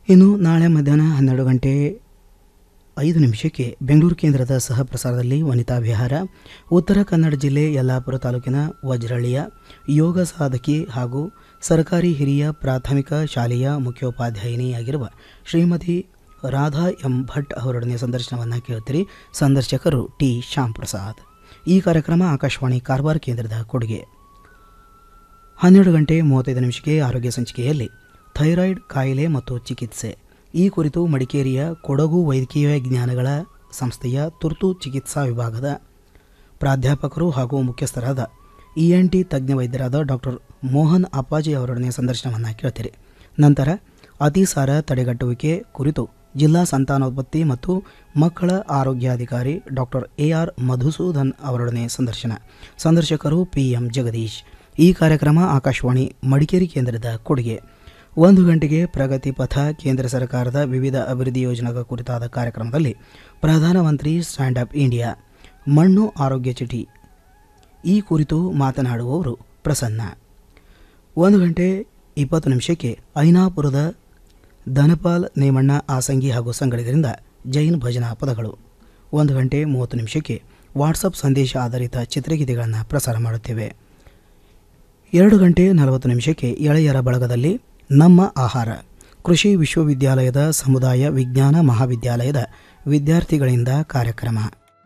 ಇನ್ನು ನಾಳೆ ಮಧ್ಯಾಹ್ನ ಹನ್ನೆರಡು ಗಂಟೆ ಐದು ನಿಮಿಷಕ್ಕೆ ಬೆಂಗಳೂರು ಕೇಂದ್ರದ ಸಹ ಪ್ರಸಾರದಲ್ಲಿ ವನಿತಾ ವಿಹಾರ ಉತ್ತರ ಕನ್ನಡ ಜಿಲ್ಲೆ ಯಲ್ಲಾಪುರ ತಾಲೂಕಿನ ವಜ್ರಳ್ಳಿಯ ಯೋಗ ಸಾಧಕಿ ಹಾಗೂ ಸರ್ಕಾರಿ ಹಿರಿಯ ಪ್ರಾಥಮಿಕ ಶಾಲೆಯ ಮುಖ್ಯೋಪಾಧ್ಯಾಯಿನಿಯಾಗಿರುವ ಶ್ರೀಮತಿ ರಾಧಾ ಎಂ ಭಟ್ ಅವರೊಡನೆ ಸಂದರ್ಶನವನ್ನು ಕೇಳುತ್ತೀರಿ ಸಂದರ್ಶಕರು ಟಿ ಶ್ಯಾಮ್ ಪ್ರಸಾದ್ ಈ ಕಾರ್ಯಕ್ರಮ ಆಕಾಶವಾಣಿ ಕಾರವಾರ ಕೇಂದ್ರದ ಕೊಡುಗೆ ಹನ್ನೆರಡು ಗಂಟೆ ಮೂವತ್ತೈದು ನಿಮಿಷಕ್ಕೆ ಆರೋಗ್ಯ ಸಂಚಿಕೆಯಲ್ಲಿ ಥೈರಾಯ್ಡ್ ಕಾಯಿಲೆ ಮತ್ತು ಚಿಕಿತ್ಸೆ ಈ ಕುರಿತು ಮಡಿಕೇರಿಯ ಕೊಡಗು ವೈದ್ಯಕೀಯ ವಿಜ್ಞಾನಗಳ ಸಂಸ್ಥೆಯ ತುರ್ತು ಚಿಕಿತ್ಸಾ ವಿಭಾಗದ ಪ್ರಾಧ್ಯಾಪಕರು ಹಾಗೂ ಮುಖ್ಯಸ್ಥರಾದ ಇ ಎನ್ ಟಿ ತಜ್ಞ ವೈದ್ಯರಾದ ಡಾಕ್ಟರ್ ಮೋಹನ್ ಅಪ್ಪಾಜಿ ಅವರೊಡನೆ ಸಂದರ್ಶನವನ್ನು ಕೇಳ್ತೀರಿ ನಂತರ ಅತಿಸಾರ ತಡೆಗಟ್ಟುವಿಕೆ ಕುರಿತು ಜಿಲ್ಲಾ ಸಂತಾನೋತ್ಪತ್ತಿ ಮತ್ತು ಮಕ್ಕಳ ಆರೋಗ್ಯಾಧಿಕಾರಿ ಡಾಕ್ಟರ್ ಎ ಆರ್ ಮಧುಸೂದನ್ ಅವರೊಡನೆ ಸಂದರ್ಶನ ಸಂದರ್ಶಕರು ಪಿ ಎಂ ಜಗದೀಶ್ ಈ ಕಾರ್ಯಕ್ರಮ ಆಕಾಶವಾಣಿ ಮಡಿಕೇರಿ ಕೇಂದ್ರದ ಕೊಡುಗೆ ಒಂದು ಗಂಟೆಗೆ ಪ್ರಗತಿ ಪಥ ಕೇಂದ್ರ ಸರ್ಕಾರದ ವಿವಿಧ ಅಭಿವೃದ್ಧಿ ಯೋಜನೆಗಳ ಕುರಿತಾದ ಕಾರ್ಯಕ್ರಮದಲ್ಲಿ ಪ್ರಧಾನಮಂತ್ರಿ ಸ್ಟ್ಯಾಂಡ್ ಅಪ್ ಇಂಡಿಯಾ ಮಣ್ಣು ಆರೋಗ್ಯ ಚಿಟಿ ಈ ಕುರಿತು ಮಾತನಾಡುವವರು ಪ್ರಸನ್ನ ಒಂದು ಗಂಟೆ ಇಪ್ಪತ್ತು ನಿಮಿಷಕ್ಕೆ ಐನಾಪುರದ ಧನಪಾಲ್ ನೇಮಣ್ಣ ಆಸಂಗಿ ಹಾಗೂ ಸಂಗಡಿಗರಿಂದ ಜೈನ್ ಭಜನಾ ಪದಗಳು ಒಂದು ಗಂಟೆ ಮೂವತ್ತು ನಿಮಿಷಕ್ಕೆ ವಾಟ್ಸಪ್ ಸಂದೇಶ ಆಧಾರಿತ ಚಿತ್ರಗೀತೆಗಳನ್ನು ಪ್ರಸಾರ ಮಾಡುತ್ತೇವೆ ಎರಡು ಗಂಟೆ ನಲವತ್ತು ನಿಮಿಷಕ್ಕೆ ಎಳೆಯರ ಬಳಗದಲ್ಲಿ ನಮ್ಮ ಆಹಾರ ಕೃಷಿ ವಿಶ್ವವಿದ್ಯಾಲಯದ ಸಮುದಾಯ ವಿಜ್ಞಾನ ಮಹಾವಿದ್ಯಾಲಯದ ವಿದ್ಯಾರ್ಥಿಗಳಿಂದ ಕಾರ್ಯಕ್ರಮ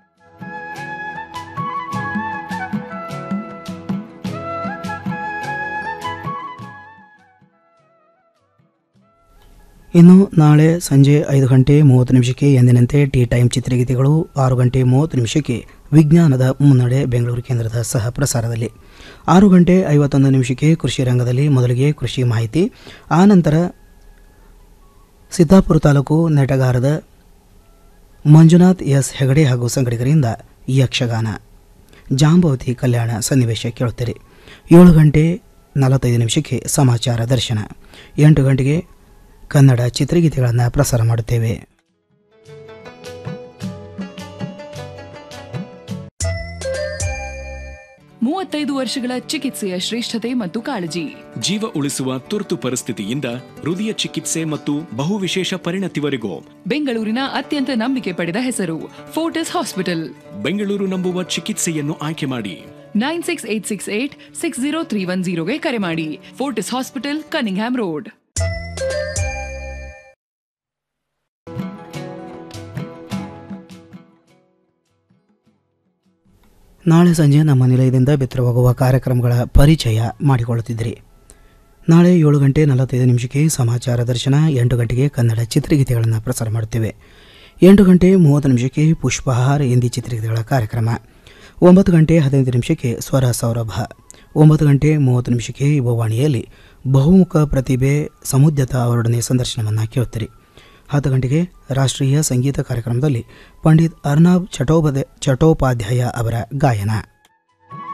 ಇನ್ನು ನಾಳೆ ಸಂಜೆ ಐದು ಗಂಟೆ ಮೂವತ್ತು ನಿಮಿಷಕ್ಕೆ ಎಂದಿನಂತೆ ಟೀ ಟೈಮ್ ಚಿತ್ರಗೀತೆಗಳು ಆರು ಗಂಟೆ ಮೂವತ್ತು ನಿಮಿಷಕ್ಕೆ ವಿಜ್ಞಾನದ ಮುನ್ನಡೆ ಬೆಂಗಳೂರು ಕೇಂದ್ರದ ಸಹ ಪ್ರಸಾರದಲ್ಲಿ ಆರು ಗಂಟೆ ಐವತ್ತೊಂದು ನಿಮಿಷಕ್ಕೆ ಕೃಷಿ ರಂಗದಲ್ಲಿ ಮೊದಲಿಗೆ ಕೃಷಿ ಮಾಹಿತಿ ಆನಂತರ ಸಿದ್ದಾಪುರ ತಾಲೂಕು ನೆಟಗಾರದ ಮಂಜುನಾಥ್ ಎಸ್ ಹೆಗಡೆ ಹಾಗೂ ಸಂಗಡಿಗರಿಂದ ಯಕ್ಷಗಾನ ಜಾಂಬವತಿ ಕಲ್ಯಾಣ ಸನ್ನಿವೇಶ ಕೇಳುತ್ತೀರಿ ಏಳು ಗಂಟೆ ನಲವತ್ತೈದು ನಿಮಿಷಕ್ಕೆ ಸಮಾಚಾರ ದರ್ಶನ ಎಂಟು ಗಂಟೆಗೆ ಕನ್ನಡ ಚಿತ್ರಗೀತೆಗಳನ್ನು ಪ್ರಸಾರ ಮಾಡುತ್ತೇವೆ ಮೂವತ್ತೈದು ವರ್ಷಗಳ ಚಿಕಿತ್ಸೆಯ ಶ್ರೇಷ್ಠತೆ ಮತ್ತು ಕಾಳಜಿ ಜೀವ ಉಳಿಸುವ ತುರ್ತು ಪರಿಸ್ಥಿತಿಯಿಂದ ಹೃದಯ ಚಿಕಿತ್ಸೆ ಮತ್ತು ಬಹುವಿಶೇಷ ಪರಿಣತಿವರೆಗೂ ಬೆಂಗಳೂರಿನ ಅತ್ಯಂತ ನಂಬಿಕೆ ಪಡೆದ ಹೆಸರು ಫೋರ್ಟಿಸ್ ಹಾಸ್ಪಿಟಲ್ ಬೆಂಗಳೂರು ನಂಬುವ ಚಿಕಿತ್ಸೆಯನ್ನು ಆಯ್ಕೆ ಮಾಡಿ nine six eight six eight six zero three one ಜೀರೋಗೆ ಕರೆ ಮಾಡಿ ಫೋರ್ಟಿಸ್ ಹಾಸ್ಪಿಟಲ್ ಕನಿಂಗ್ಹ್ಯಾಮ್ ರೋಡ್ ನಾಳೆ ಸಂಜೆ ನಮ್ಮ ನಿಲಯದಿಂದ ಬಿತ್ತರವಾಗುವ ಕಾರ್ಯಕ್ರಮಗಳ ಪರಿಚಯ ಮಾಡಿಕೊಳ್ಳುತ್ತಿದ್ದಿರಿ ನಾಳೆ ಏಳು ಗಂಟೆ ನಲವತ್ತೈದು ನಿಮಿಷಕ್ಕೆ ಸಮಾಚಾರ ದರ್ಶನ ಎಂಟು ಗಂಟೆಗೆ ಕನ್ನಡ ಚಿತ್ರಗೀತೆಗಳನ್ನು ಪ್ರಸಾರ ಮಾಡುತ್ತೇವೆ ಎಂಟು ಗಂಟೆ ಮೂವತ್ತು ನಿಮಿಷಕ್ಕೆ ಪುಷ್ಪಹಾರ ಹಿಂದಿ ಚಿತ್ರಗೀತೆಗಳ ಕಾರ್ಯಕ್ರಮ ಒಂಬತ್ತು ಗಂಟೆ ಹದಿನೈದು ನಿಮಿಷಕ್ಕೆ ಸ್ವರ ಸೌರಭ ಒಂಬತ್ತು ಗಂಟೆ ಮೂವತ್ತು ನಿಮಿಷಕ್ಕೆ ಯುವವಾಣಿಯಲ್ಲಿ ಬಹುಮುಖ ಪ್ರತಿಭೆ ಸಮುದ್ಯತ ಅವರೊಡನೆ ಸಂದರ್ಶನವನ್ನು ಕೇಳುತ್ತೀರಿ ಹತ್ತು ಗಂಟೆಗೆ ರಾಷ್ಟ್ರೀಯ ಸಂಗೀತ ಕಾರ್ಯಕ್ರಮದಲ್ಲಿ ಪಂಡಿತ್ ಅರ್ನಾಬ್ ಚಟೋಪದ ಚಟೋಪಾಧ್ಯಾಯ ಅವರ ಗಾಯನ